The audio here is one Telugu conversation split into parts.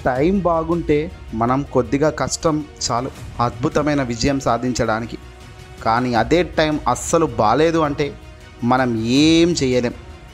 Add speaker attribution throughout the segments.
Speaker 1: టైం బాగుంటే మనం కొద్దిగా కష్టం చాలు అద్భుతమైన విజయం సాధించడానికి కానీ అదే టైం అస్సలు బాలేదు అంటే మనం ఏం చేయలేం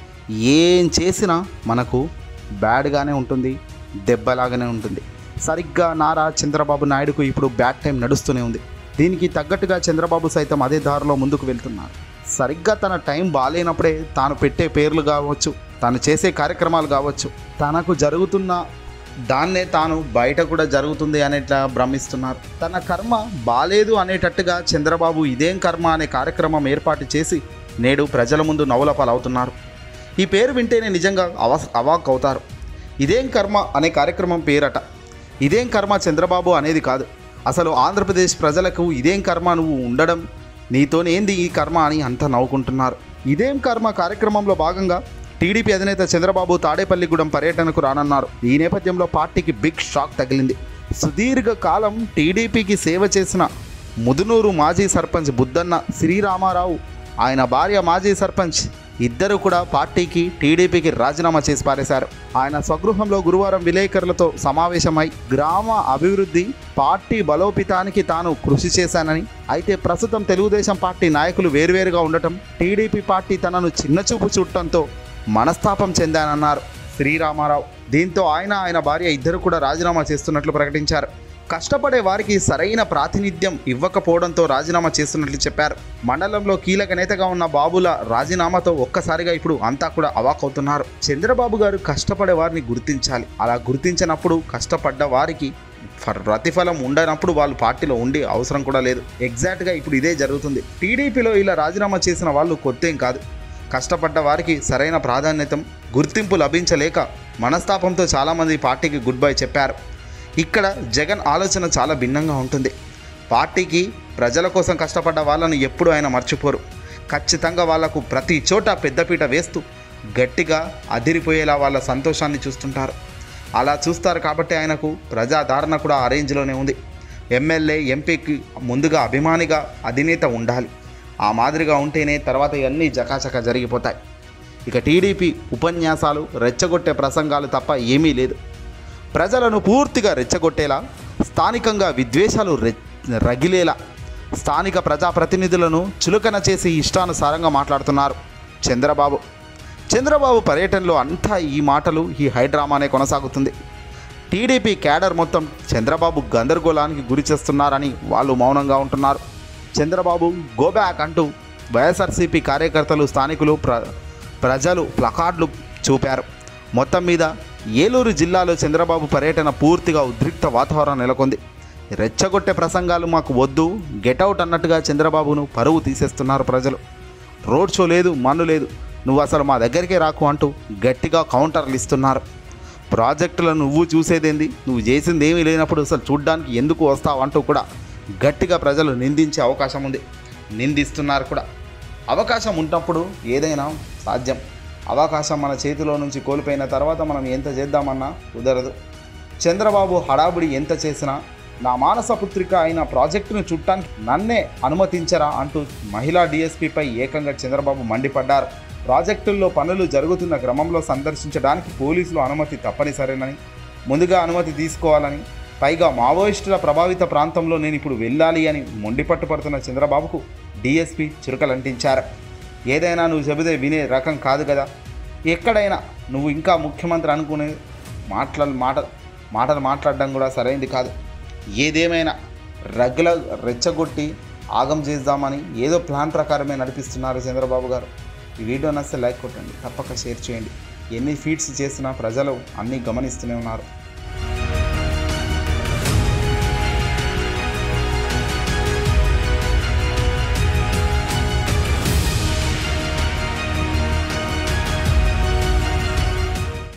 Speaker 1: ఏం చేసినా మనకు బ్యాడ్గానే ఉంటుంది దెబ్బలాగానే ఉంటుంది సరిగ్గా నారా చంద్రబాబు నాయుడుకు ఇప్పుడు బ్యాడ్ టైం నడుస్తూనే ఉంది దీనికి తగ్గట్టుగా చంద్రబాబు సైతం అదే దారిలో ముందుకు వెళ్తున్నారు సరిగ్గా తన టైం బాగాలేనప్పుడే తాను పెట్టే పేర్లు కావచ్చు తాను చేసే కార్యక్రమాలు కావచ్చు తనకు జరుగుతున్న దాన్నే తాను బయట కూడా జరుగుతుంది అనేట్లా భ్రమిస్తున్నారు తన కర్మ బాలేదు అనేటట్టుగా చంద్రబాబు ఇదేం కర్మ అనే కార్యక్రమం ఏర్పాటు చేసి నేడు ప్రజల ముందు నవ్వుల పాలవుతున్నారు ఈ పేరు వింటేనే నిజంగా అవ అవాక్ అవుతారు ఇదేం కర్మ అనే కార్యక్రమం పేరట ఇదేం కర్మ చంద్రబాబు అనేది కాదు అసలు ఆంధ్రప్రదేశ్ ప్రజలకు ఇదేం కర్మ నువ్వు ఉండడం నీతోనేంది ఈ కర్మ అని అంతా నవ్వుకుంటున్నారు ఇదేం కర్మ కార్యక్రమంలో భాగంగా టీడీపీ అధినేత చంద్రబాబు తాడేపల్లిగూడెం పర్యటనకు రానున్నారు ఈ నేపథ్యంలో పార్టీకి బిగ్ షాక్ తగిలింది సుదీర్ఘ కాలం టీడీపీకి సేవ చేసిన ముదునూరు మాజీ సర్పంచ్ బుద్దన్న శ్రీరామారావు ఆయన భార్య మాజీ సర్పంచ్ ఇద్దరు కూడా పార్టీకి టీడీపీకి రాజీనామా చేసి పారేశారు ఆయన స్వగృహంలో గురువారం విలేకరులతో సమావేశమై గ్రామ అభివృద్ధి పార్టీ బలోపేతానికి తాను కృషి చేశానని అయితే ప్రస్తుతం తెలుగుదేశం పార్టీ నాయకులు వేరువేరుగా ఉండటం టీడీపీ పార్టీ తనను చిన్నచూపు చూడటంతో మనస్తాపం చెందానన్నారు శ్రీరామారావు దీంతో ఆయన ఆయన భార్య ఇద్దరు కూడా రాజీనామా చేస్తున్నట్లు ప్రకటించారు కష్టపడే వారికి సరైన ప్రాతినిధ్యం ఇవ్వకపోవడంతో రాజీనామా చేస్తున్నట్లు చెప్పారు మండలంలో కీలక నేతగా ఉన్న బాబుల రాజీనామాతో ఒక్కసారిగా ఇప్పుడు అంతా కూడా అవాకవుతున్నారు చంద్రబాబు గారు కష్టపడే వారిని గుర్తించాలి అలా గుర్తించినప్పుడు కష్టపడ్డ వారికి ఫర్ ప్రతిఫలం ఉండనప్పుడు వాళ్ళు పార్టీలో ఉండే అవసరం కూడా లేదు ఎగ్జాక్ట్గా ఇప్పుడు ఇదే జరుగుతుంది టీడీపీలో ఇలా రాజీనామా చేసిన వాళ్ళు కొత్తేం కాదు కష్టపడ్డ వారికి సరైన ప్రాధాన్యత గుర్తింపు లభించలేక మనస్తాపంతో చాలామంది పార్టీకి గుడ్ బై చెప్పారు ఇక్కడ జగన్ ఆలోచన చాలా భిన్నంగా ఉంటుంది పార్టీకి ప్రజల కోసం కష్టపడ్డ వాళ్ళను ఎప్పుడు ఆయన మర్చిపోరు ఖచ్చితంగా వాళ్లకు ప్రతి చోట పెద్దపీట వేస్తూ గట్టిగా అదిరిపోయేలా వాళ్ళ సంతోషాన్ని చూస్తుంటారు అలా చూస్తారు కాబట్టి ఆయనకు ప్రజాదరణ కూడా ఆ రేంజ్లోనే ఉంది ఎమ్మెల్యే ఎంపీకి ముందుగా అభిమానిగా అధినేత ఉండాలి ఆ మాదిరిగా ఉంటేనే తర్వాత ఇవన్నీ జకాచక జరిగిపోతాయి ఇక టీడీపీ ఉపన్యాసాలు రెచ్చగొట్టే ప్రసంగాలు తప్ప ఏమీ లేదు ప్రజలను పూర్తిగా రెచ్చగొట్టేలా స్థానికంగా విద్వేషాలు రె రగిలేలా స్థానిక ప్రజాప్రతినిధులను చులకన చేసి ఇష్టానుసారంగా మాట్లాడుతున్నారు చంద్రబాబు చంద్రబాబు పర్యటనలో అంతా ఈ మాటలు ఈ హైడ్రామానే కొనసాగుతుంది టీడీపీ క్యాడర్ మొత్తం చంద్రబాబు గందరగోళానికి గురి చేస్తున్నారని వాళ్ళు మౌనంగా ఉంటున్నారు చంద్రబాబు గో బ్యాక్ అంటూ వైఎస్ఆర్సీపీ కార్యకర్తలు స్థానికులు ప్ర ప్రజలు ప్లకార్డులు చూపారు మొత్తం మీద ఏలూరు జిల్లాలో చంద్రబాబు పర్యటన పూర్తిగా ఉద్రిక్త వాతావరణం నెలకొంది రెచ్చగొట్టే ప్రసంగాలు మాకు వద్దు గెటౌట్ అన్నట్టుగా చంద్రబాబును పరువు తీసేస్తున్నారు ప్రజలు రోడ్ షో లేదు మన్ను లేదు నువ్వు అసలు మా దగ్గరికే రాకు అంటూ గట్టిగా కౌంటర్లు ఇస్తున్నారు ప్రాజెక్టులను నువ్వు చూసేదేంది నువ్వు చేసింది ఏమీ లేనప్పుడు అసలు చూడ్డానికి ఎందుకు వస్తావు అంటూ కూడా గట్టిగా ప్రజలు నిందించే అవకాశం ఉంది నిందిస్తున్నారు కూడా అవకాశం ఉన్నప్పుడు ఏదైనా సాధ్యం అవకాశం మన చేతిలో నుంచి కోల్పోయిన తర్వాత మనం ఎంత చేద్దామన్నా కుదరదు చంద్రబాబు హడావుడి ఎంత చేసినా నా మానస పుత్రిక అయిన ప్రాజెక్టును చుట్టానికి నన్నే అనుమతించరా అంటూ మహిళా డీఎస్పీపై ఏకంగా చంద్రబాబు మండిపడ్డారు ప్రాజెక్టుల్లో పనులు జరుగుతున్న క్రమంలో సందర్శించడానికి పోలీసులు అనుమతి తప్పనిసరేనని ముందుగా అనుమతి తీసుకోవాలని పైగా మావోయిస్టుల ప్రభావిత ప్రాంతంలో నేను ఇప్పుడు వెళ్ళాలి అని మొండిపట్టు పడుతున్న చంద్రబాబుకు డీఎస్పీ చురుకలంటించారు ఏదైనా నువ్వు చెబితే వినే రకం కాదు కదా ఎక్కడైనా నువ్వు ఇంకా ముఖ్యమంత్రి అనుకునే మాటల మాట మాటలు మాట్లాడడం కూడా సరైంది కాదు ఏదేమైనా రగ్గుల రెచ్చగొట్టి ఆగం చేద్దామని ఏదో ప్లాన్ ప్రకారమే నడిపిస్తున్నారు చంద్రబాబు గారు ఈ వీడియో నచ్చితే లైక్ కొట్టండి తప్పక షేర్ చేయండి ఎన్ని ఫీడ్స్ చేసినా ప్రజలు అన్నీ గమనిస్తూనే ఉన్నారు